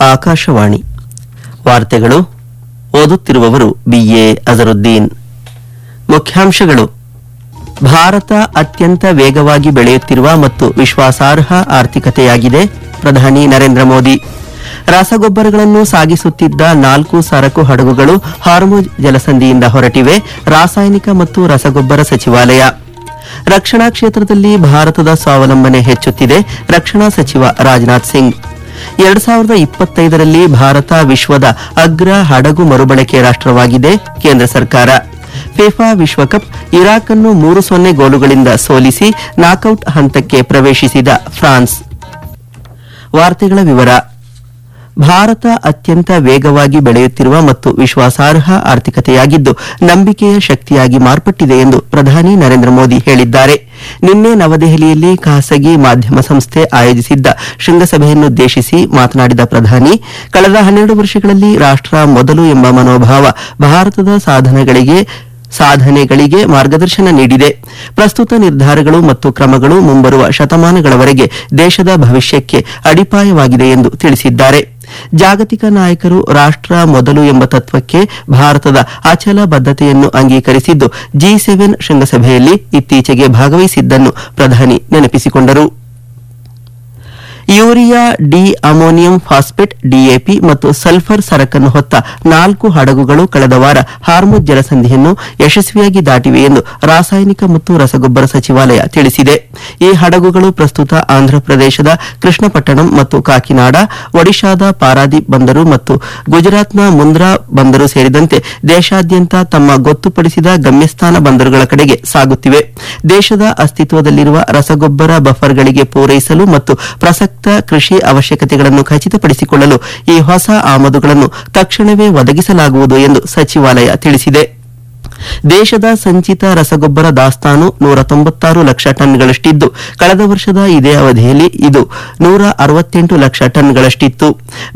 ಆಕಾಶವಾಣಿ ವಾರ್ತೆಗಳು ಓದುತ್ತಿರುವವರು ಬಿಎ ಅಜರುದ್ದೀನ್ ಮುಖ್ಯಾಂಶಗಳು ಭಾರತ ಅತ್ಯಂತ ವೇಗವಾಗಿ ಬೆಳೆಯುತ್ತಿರುವ ಮತ್ತು ವಿಶ್ವಾಸಾರ್ಹ ಆರ್ಥಿಕತೆಯಾಗಿದೆ ಪ್ರಧಾನಿ ನರೇಂದ್ರ ಮೋದಿ ರಸಗೊಬ್ಬರಗಳನ್ನು ಸಾಗಿಸುತ್ತಿದ್ದ ನಾಲ್ಕು ಸರಕು ಹಡಗುಗಳು ಹಾರ್ಮುಜ್ ಜಲಸಂಧಿಯಿಂದ ಹೊರಟಿವೆ ರಾಸಾಯನಿಕ ಮತ್ತು ರಸಗೊಬ್ಬರ ಸಚಿವಾಲಯ ರಕ್ಷಣಾ ಕ್ಷೇತ್ರದಲ್ಲಿ ಭಾರತದ ಸ್ವಾವಲಂಬನೆ ಹೆಚ್ಚುತ್ತಿದೆ ರಕ್ಷಣಾ ಸಚಿವ ರಾಜನಾಥ್ ಸಿಂಗ್ ಎರಡ್ ಸಾವಿರದ ಇಪ್ಪತ್ತೈದರಲ್ಲಿ ಭಾರತ ವಿಶ್ವದ ಅಗ್ರ ಹಡಗು ಮರುಬಳಕೆ ರಾಷ್ಟವಾಗಿದೆ ಕೇಂದ್ರ ಸರ್ಕಾರ ಫಿಫಾ ವಿಶ್ವಕಪ್ ಇರಾಕ್ ಅನ್ನು ಮೂರು ಸೊನ್ನೆ ಗೋಲುಗಳಿಂದ ಸೋಲಿಸಿ ನಾಕೌಟ್ ಹಂತಕ್ಕೆ ಪ್ರವೇಶಿಸಿದ ಫ್ರಾನ್ಸ್ ವಾರ್ತೆಗಳ ವಿವರ ಭಾರತ ಅತ್ಯಂತ ವೇಗವಾಗಿ ಬೆಳೆಯುತ್ತಿರುವ ಮತ್ತು ವಿಶ್ವಾಸಾರ್ಹ ಆರ್ಥಿಕತೆಯಾಗಿದ್ದು ನಂಬಿಕೆಯ ಶಕ್ತಿಯಾಗಿ ಮಾರ್ಪಟ್ಟಿದೆ ಎಂದು ಪ್ರಧಾನಿ ನರೇಂದ್ರ ಮೋದಿ ಹೇಳಿದ್ದಾರೆ ನಿನ್ನೆ ನವದೆಹಲಿಯಲ್ಲಿ ಖಾಸಗಿ ಮಾಧ್ಯಮ ಸಂಸ್ಥೆ ಆಯೋಜಿಸಿದ್ದ ಶೃಂಗಸಭೆಯನ್ನುದ್ದೇಶಿಸಿ ಮಾತನಾಡಿದ ಪ್ರಧಾನಿ ಕಳೆದ ಹನ್ನೆರಡು ವರ್ಷಗಳಲ್ಲಿ ರಾಷ್ಟ್ರ ಮೊದಲು ಎಂಬ ಮನೋಭಾವ ಭಾರತದ ಸಾಧನೆಗಳಿಗೆ ಸಾಧನೆಗಳಿಗೆ ಮಾರ್ಗದರ್ಶನ ನೀಡಿದೆ ಪ್ರಸ್ತುತ ನಿರ್ಧಾರಗಳು ಮತ್ತು ಕ್ರಮಗಳು ಮುಂಬರುವ ಶತಮಾನಗಳವರೆಗೆ ದೇಶದ ಭವಿಷ್ಯಕ್ಕೆ ಅಡಿಪಾಯವಾಗಿದೆ ಎಂದು ತಿಳಿಸಿದ್ದಾರೆ ಜಾಗತಿಕ ನಾಯಕರು ರಾಷ್ಟ್ರ ಮೊದಲು ಎಂಬ ತತ್ವಕ್ಕೆ ಭಾರತದ ಅಚಲ ಬದ್ಧತೆಯನ್ನು ಅಂಗೀಕರಿಸಿದ್ದು ಜಿ ಸೆವೆನ್ ಶೃಂಗಸಭೆಯಲ್ಲಿ ಇತ್ತೀಚೆಗೆ ಭಾಗವಹಿಸಿದ್ದನ್ನು ಪ್ರಧಾನಿ ನೆನಪಿಸಿಕೊಂಡರು urea di ammonium phosphate DAP ಮತ್ತು ಸಲ್ಫರ್ ಸರಕನ್ನು ಹೊತ್ತ ನಾಲ್ಕು ಹಡಗುಗಳು ಕಳೆದ ವಾರ ಹಾರ್ಮುಜ್ ಜಲಸಂಧಿಯನ್ನು ಯಶಸ್ವಿಯಾಗಿ ದಾಟಿವೆ ಎಂದು ರಾಸಾಯನಿಕ ಮತ್ತು ರಸಗೊಬ್ಬರ ಸಚಿವಾಲಯ ತಿಳಿಸಿದೆ ಈ ಹಡಗುಗಳು ಪ್ರಸ್ತುತ ಆಂಧ್ರಪ್ರದೇಶದ ಕೃಷ್ಣಪಟ್ಟಣಂ ಮತ್ತು ಕಾಕಿನಾಡ ಒಡಿಶಾದ ಪಾರಾದೀಪ್ ಬಂದರು ಮತ್ತು ಗುಜರಾತ್ನ ಮುಂದ್ರಾ ಬಂದರು ಸೇರಿದಂತೆ ದೇಶಾದ್ಯಂತ ತಮ್ಮ ಗೊತ್ತುಪಡಿಸಿದ ಗಮ್ಯಸ್ಥಾನ ಬಂದರುಗಳ ಕಡೆಗೆ ಸಾಗುತ್ತಿವೆ ದೇಶದ ಅಸ್ತಿತ್ವದಲ್ಲಿರುವ ರಸಗೊಬ್ಬರ ಬಫರ್ಗಳಿಗೆ ಪೂರೈಸಲು ಮತ್ತು ಪ್ರಸಕ್ತ ಕೃಷಿ ಅವಶ್ಯಕತೆಗಳನ್ನು ಖಚಿತಪಡಿಸಿಕೊಳ್ಳಲು ಈ ಹೊಸ ಆಮದುಗಳನ್ನು ತಕ್ಷಣವೇ ಒದಗಿಸಲಾಗುವುದು ಎಂದು ಸಚಿವಾಲಯ ತಿಳಿಸಿದೆ ದೇಶದ ಸಂಚಿತ ರಸಗೊಬ್ಬರ ದಾಸ್ತಾನು ನೂರ ತೊಂಬತ್ತಾರು ಲಕ್ಷ ಟನ್ಗಳಷ್ಟಿದ್ದು ಕಳೆದ ವರ್ಷದ ಇದೇ ಅವಧಿಯಲ್ಲಿ ಇದು ನೂರ ಅರವತ್ತೆಂಟು ಲಕ್ಷ ಟನ್ಗಳಷ್ಟಿತ್ತು